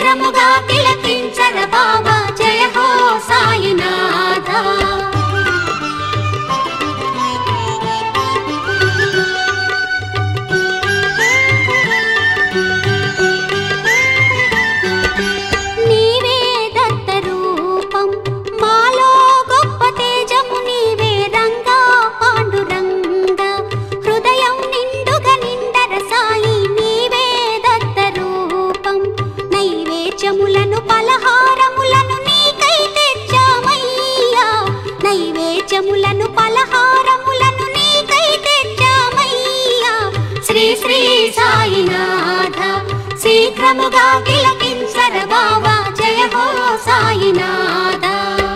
శీఘ్రముగా తిలకించర బాబా జయ హో సాయినాథ నీవే దత్త రూపం మాలో గొప్ప తేజము నీవే రంగా పాండురంగ హృదయం నిండుగా నిండర సాయి నీవే దత్త రూపం నైవేద్యములను పలహారములను నీకై తెచ్చామయ్యా నైవేద్యములను పలహారములను నీకై తెచ్చామయ్యా శ్రీ శ్రీ సాయినాథ శీఘ్రముగా తిలకించర బాబా జయ హో సాయినాథ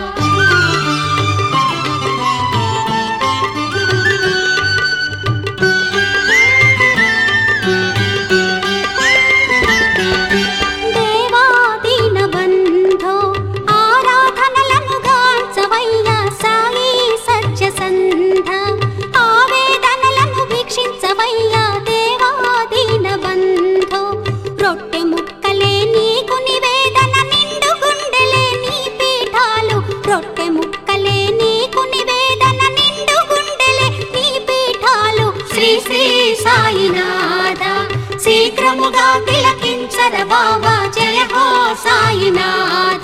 దేవాదీన బంధో ఆరాధనలను గాంచవయ్యా సాయి సత్యసంధ ఆవేదనలను వీక్షించవయ్యా దేవాదీన బంధో రొట్టె ముక్కలే నీకు నివేదన నిండు గుండెలే నీ పీఠాలు రొట్టె ముక్కలే నీకు నివేదన నిండు గుండెలే నీ పీఠాలు శ్రీ శ్రీ సాయినాథ శీఘ్రముగా తిలకించర బాబా జయ హో సాయినాథ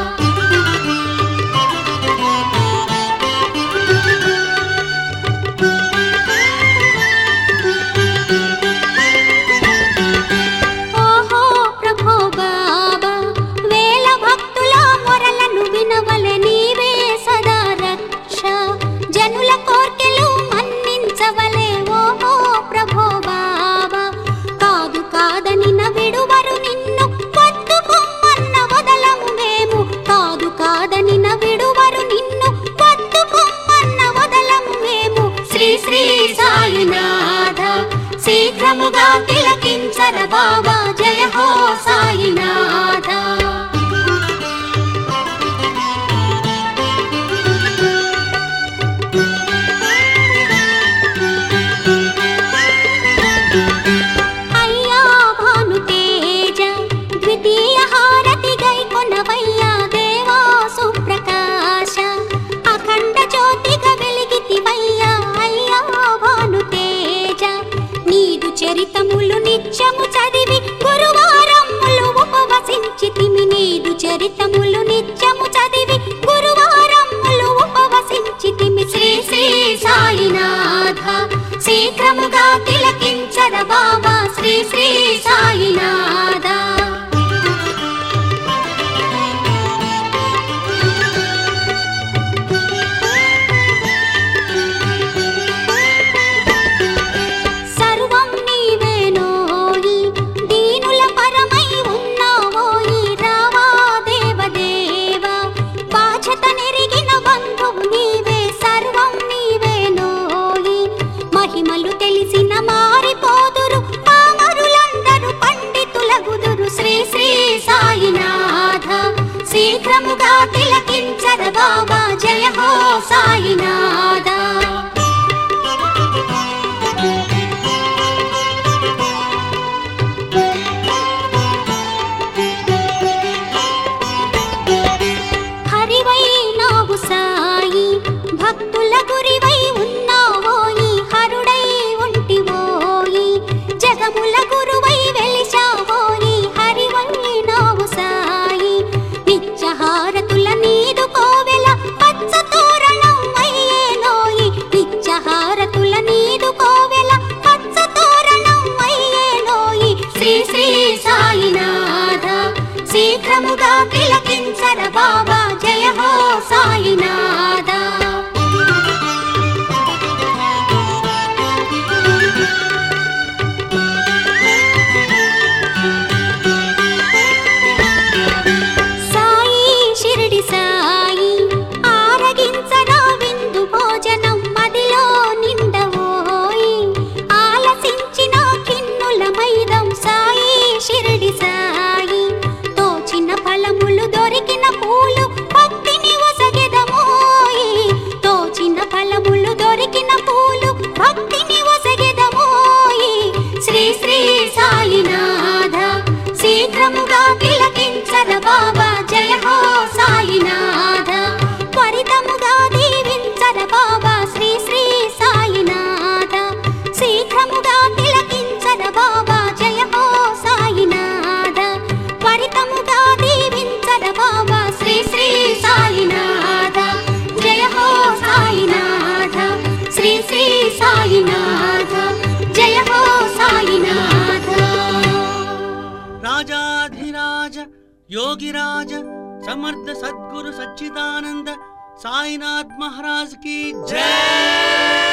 ఓహో ప్రభో బాబా వేల భక్తుల మొరలను వినవలె నీవే సదా రక్ష జనుల కోర్కెలు మన్నించవలే ఓహో ప్రభో బాబా కాదు కాదని విడువరు నిన్ను పట్టుకొమ్మన్న వదలము మేము కాదు కాదని విడువరు నిన్ను పట్టుకొమ్మన్న వదలము మేము శ్రీ శ్రీ సాయినాథ శీఘ్రముగా తిలకించర బాబా జయ హో సాయినాథ అయ్యా భానుతేజ ద్వితీయ హారతి గై కొనవయ్యా దేవా సుప్రకాశ అఖండ జ్యోతిగా వెలిగితివయ్యా అయ్యా భానుతేజ నీదు చరితములు నిత్యము చదివి గురువారములు ఉపవసించితిమి నీదు చరితములు నిత్యము చదివి గురువారములు ఉపవసించితిమి శ్రీ శ్రీ సాయినాథ శీఘ్రముగా తిలకించర బాబా శ్రీ శ్రీ సాయినాథ సర్వం నీవేనోయి దీనుల పరమై ఉన్నావోయి రావా దేవదేవా బాధ్యత నెరిగిన బంధువు నీవే సర్వం నీవేనోయి మహిమలు తెలిసిన మారిపోదురు పామరులందరూ పండితులగుదురు శ్రీ శ్రీ సాయినాథ శీఘ్రముగా తిలకించర బాబా జయ హో సాయినాథ హరివై నావు సాయి భక్తుల గురివై ఉన్నావోయి హరుడై ఉంటివోయి జగముల గురువై వెలిశావోయి హరివై నావు సాయి నిత్యహారతుల నీదు కోవెల పచ్చ తోరణం అయ్యే తిలకించర బాబా జయ హో సాయినాథ త్వరితముగా దీవించర బాబా శ్రీ శ్రీ సాయినాథ శీఘ్రముగా తిలకించర బాబా జయ హో సాయినాథ త్వరితముగా దీవించర బాబా శ్రీ శ్రీ సాయినాథ జయ హో సాయినాథ శ్రీ శ్రీ సాయినాథ జయ హో సాయినాథ రాజాధిరాజ యోగిరాజ సమర్థ సద్గురు సచ్చిదానంద సాయినాథ్ మహారాజ్ కి జై